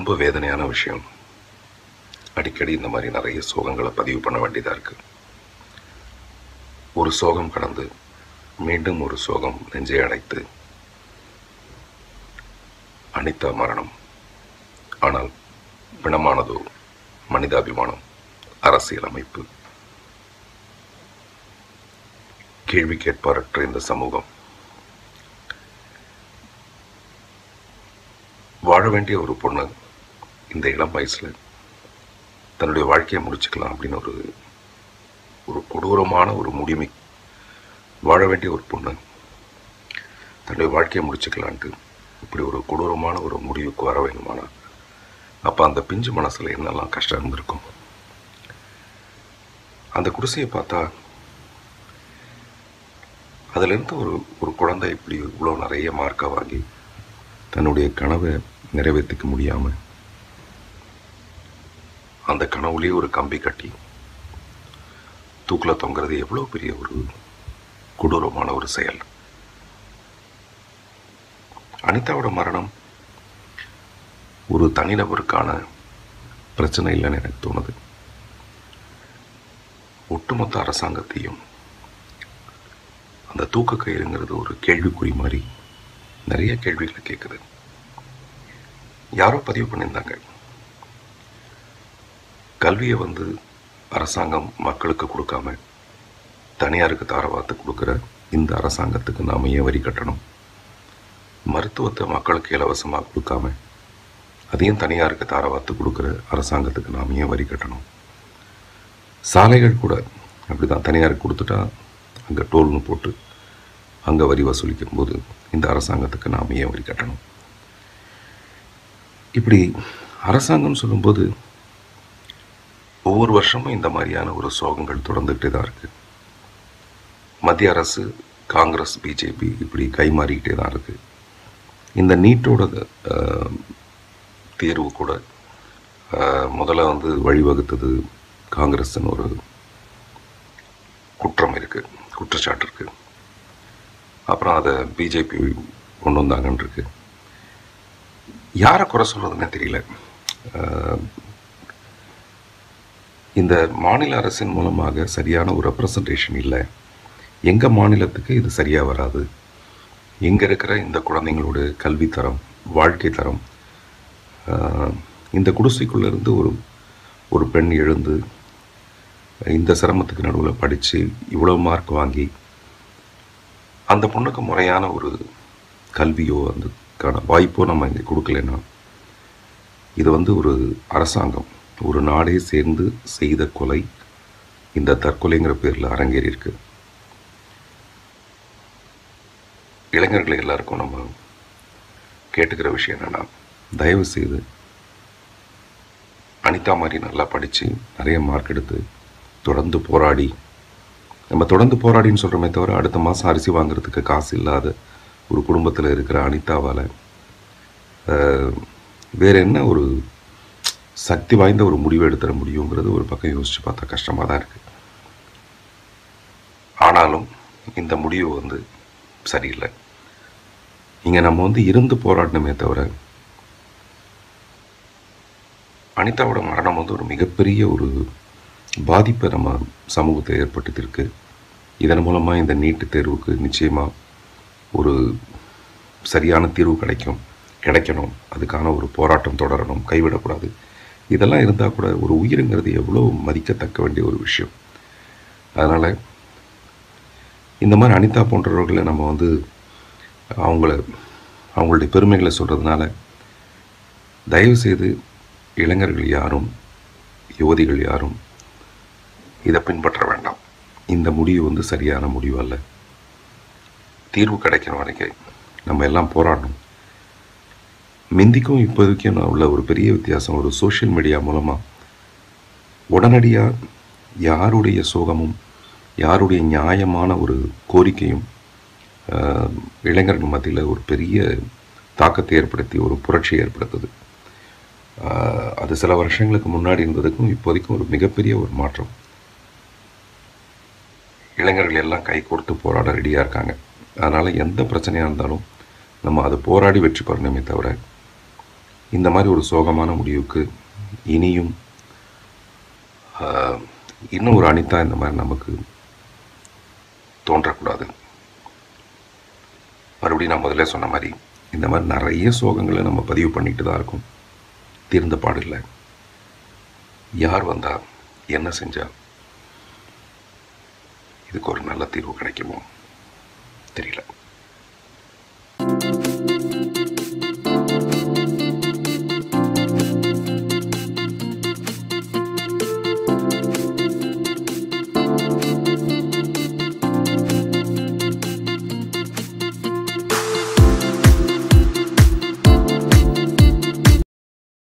ரொம்ப வேதனையான விஷயம் அடிக்கடி இந்த மாதிரி நிறைய சோகங்களை பதிவு பண்ண வேண்டியதாக இருக்கு ஒரு சோகம் கடந்து மீண்டும் ஒரு சோகம் நெஞ்சை அடைத்து அனிதா மரணம் ஆனால் பிணமானதோ மனிதாபிமானம் அரசியல் அமைப்பு கேள்வி கேட்பாரற்ற இந்த சமூகம் வாழ வேண்டிய ஒரு பொண்ணு இந்த இளம் வயசுல தன்னுடைய வாழ்க்கையை முடிச்சுக்கலாம் அப்படின்னு ஒரு ஒரு கொடூரமான ஒரு முடிமை வாழ வேண்டிய ஒரு பொண்ணு தன்னுடைய வாழ்க்கையை முடிச்சுக்கலான்ட்டு இப்படி ஒரு கொடூரமான ஒரு முடிவுக்கு வர வேணுமானா அப்போ அந்த பிஞ்சு மனசில் என்னெல்லாம் கஷ்டம் இருந்திருக்கும் அந்த குடிசையை பார்த்தா அதிலிருந்து ஒரு ஒரு குழந்தை இப்படி இவ்வளோ நிறைய மார்க்கை வாங்கி தன்னுடைய கனவை நிறைவேற்றிக்க முடியாமல் அந்த கனவுலேயே ஒரு கம்பி கட்டி தூக்கில் தொங்குறது எவ்வளோ பெரிய ஒரு கொடூரமான ஒரு செயல் அனிதாவோட மரணம் ஒரு தனிநபருக்கான பிரச்சனை இல்லைன்னு எனக்கு தோணுது ஒட்டுமொத்த அரசாங்கத்தையும் அந்த தூக்க கயிறுங்கிறது ஒரு கேள்விக்குறி மாதிரி நிறைய கேள்விகளை கேட்குது யாரோ பதிவு பண்ணியிருந்தாங்க கல்வியை வந்து அரசாங்கம் மக்களுக்கு கொடுக்காம தனியாருக்கு தாரவாத்து கொடுக்குற இந்த அரசாங்கத்துக்கு நாம ஏன் வரி கட்டணும் மருத்துவத்தை மக்களுக்கு இலவசமாக கொடுக்காம அதையும் தனியாருக்கு தாரவாத்து கொடுக்குற அரசாங்கத்துக்கு நாம ஏன் வரி கட்டணும் சாலைகள் கூட அப்படிதான் தனியாருக்கு கொடுத்துட்டா அங்கே டோல்னு போட்டு அங்கே வரி வசூலிக்கும் போது இந்த அரசாங்கத்துக்கு நாம் ஏன் வரி கட்டணும் இப்படி அரசாங்கம் சொல்லும்போது ஒவ்வொரு வருஷமும் இந்த மாதிரியான ஒரு சோகங்கள் தொடர்ந்துகிட்டே தான் இருக்கு மத்திய அரசு காங்கிரஸ் பிஜேபி இப்படி கை மாறிக்கிட்டே தான் இருக்கு இந்த நீட்டோட அஹ், தேர்வு கூட அஹ், முதல்ல வந்து வழிவகுத்தது காங்கிரஸ்னு ஒரு குற்றம் இருக்கு குற்றச்சாட்டு இருக்கு அப்புறம் அதை பிஜேபி கொண்டு வந்தாங்கன்னு இருக்கு யாரை குறை சொல்றதுன்னே தெரியல அஹ், இந்த மாநில அரசின் மூலமாக சரியான ஒரு ரெப்ரசன்டேஷன் இல்லை எங்கள் மாநிலத்துக்கு இது சரியாக வராது இங்கே இருக்கிற இந்த குழந்தைங்களோட கல்வி தரம் வாழ்க்கை தரம் ஆஹ், இந்த குடிசைக்குள்ள இருந்து ஒரு ஒரு பெண் எழுந்து இந்த சிரமத்துக்கு நடுவில் படித்து இவ்வளோ மார்க் வாங்கி அந்த பொண்ணுக்கு முறையான ஒரு கல்வியோ அதுக்கான வாய்ப்போ நம்ம இங்கே கொடுக்கலன்னா இது வந்து ஒரு அரசாங்கம் ஒரு நாடே சேர்ந்து செய்த கொலை இந்த தற்கொலைங்கிற பேரில் அரங்கேறி இருக்கு இளைஞர்கள் எல்லாருக்கும் நம்ம கேட்டுக்கிற விஷயம் என்னன்னா தயவு செய்து அனிதா மாதிரி நல்லா படித்து நிறைய மார்க் எடுத்து தொடர்ந்து போராடி நம்ம தொடர்ந்து போராடின்னு சொல்கிறோமே தவிர அடுத்த மாதம் அரிசி வாங்குறதுக்கு காசு இல்லாத ஒரு குடும்பத்தில் இருக்கிற அனிதாவால் வேற என்ன ஒரு சக்தி வாய்ந்த ஒரு முடிவு எடுத்துட முடியுங்கிறது ஒரு பக்கம் யோசிச்சு பார்த்தா கஷ்டமாக தான் இருக்கு ஆனாலும் இந்த முடிவு வந்து சரியில்லை இங்கே நம்ம வந்து இருந்து போராடணுமே தவிர அனிதாவோட மரணம் வந்து ஒரு மிகப்பெரிய ஒரு பாதிப்பை நம்ம சமூகத்தை ஏற்படுத்தியிருக்கு இதன் மூலமாக இந்த நீட்டு தேர்வுக்கு நிச்சயமாக ஒரு சரியான தீர்வு கிடைக்கும் கிடைக்கணும் அதுக்கான ஒரு போராட்டம் தொடரணும் கைவிடக்கூடாது இதெல்லாம் இருந்தால் கூட ஒரு உயிருங்கிறது எவ்வளோ மதிக்கத்தக்க வேண்டிய ஒரு விஷயம் அதனால் இந்த மாதிரி அனிதா போன்றவர்களை நம்ம வந்து அவங்கள அவங்களுடைய பெருமைகளை சொல்கிறதுனால தயவு செய்து இளைஞர்கள் யாரும் யுவதிகள் யாரும் இதை பின்பற்ற வேண்டாம் இந்த முடிவு வந்து சரியான முடிவு அல்ல தீர்வு கிடைக்கிற வரைக்கும் நம்ம எல்லாம் போராடணும் மிந்திக்கும் இப்போதைக்கும் உள்ள ஒரு பெரிய வித்தியாசம் ஒரு சோஷியல் மீடியா மூலமாக உடனடியாக யாருடைய சோகமும் யாருடைய நியாயமான ஒரு கோரிக்கையும் ஆஹ், இளைஞர்கள் மத்தியில் ஒரு பெரிய தாக்கத்தை ஏற்படுத்தி ஒரு புரட்சியை ஏற்படுத்துது ஆஹ், அது சில வருஷங்களுக்கு முன்னாடி இருந்ததுக்கும் இப்போதைக்கும் ஒரு மிகப்பெரிய ஒரு மாற்றம் இளைஞர்கள் எல்லாம் கை கோர்த்து போராட ரெடியாக இருக்காங்க அதனால் எந்த பிரச்சனையாக இருந்தாலும் நம்ம அதை போராடி வெற்றி பெறணுமே தவிர இந்த மாதிரி ஒரு சோகமான முடிவுக்கு இனியும் ஆஹ், இன்னும் ஒரு அனிதா இந்த மாதிரி நமக்கு தோன்றக்கூடாது மறுபடியும் நான் முதல்ல சொன்ன மாதிரி இந்த மாதிரி நிறைய சோகங்களை நம்ம பதிவு பண்ணிட்டு தான் இருக்கோம் தீர்ந்த பாடில்லை யார் வந்தா என்ன செஞ்சா இதுக்கு ஒரு நல்ல தீர்வு கிடைக்குமோ தெரியல